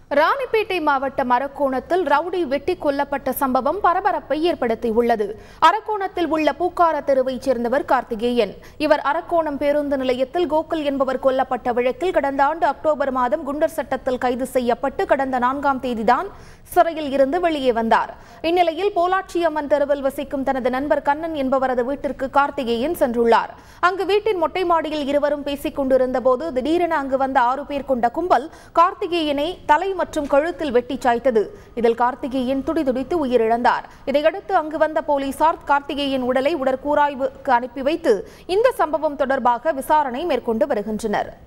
ராணிப்பேட்டை மாவட்டம் அரக்கோணத்தில் ரவுடி வெட்டி கொல்லப்பட்ட சம்பவம் பரபரப்பை ஏற்படுத்தியுள்ளது அரக்கோணத்தில் உள்ள பூக்கார தெருவைச் சேர்ந்தவர் கார்த்திகேயன் இவர் அரக்கோணம் பேருந்து நிலையத்தில் கோகுல் என்பவர் கொல்லப்பட்ட வழக்கில் கடந்த ஆண்டு அக்டோபர் மாதம் குண்டர் சட்டத்தில் கைது செய்யப்பட்டு கடந்த நான்காம் தேதிதான் சிறையில் இருந்து வெளியே வந்தார் இந்நிலையில் போலாட்சி அம்மன் தெருவில் வசிக்கும் தனது நண்பர் கண்ணன் என்பவரது வீட்டிற்கு கார்த்திகேயன் சென்றுள்ளார் அங்கு வீட்டின் மொட்டை மாடியில் இருவரும் பேசிக் கொண்டிருந்த போது திடீரென அங்கு வந்த ஆறு பேர் கொண்ட கும்பல் கார்த்திகேயனை தலை மற்றும் கழுத்தில் வெட்டி சாய்த்தது இதில் கார்த்திகேயன் துடிதுடித்து உயிரிழந்தார் இதையடுத்து அங்கு வந்த போலீசார் கார்த்திகேயன் உடலை உடற்கூராய்வுக்கு அனுப்பி வைத்து இந்த சம்பவம் தொடர்பாக விசாரணை மேற்கொண்டு வருகின்றனர்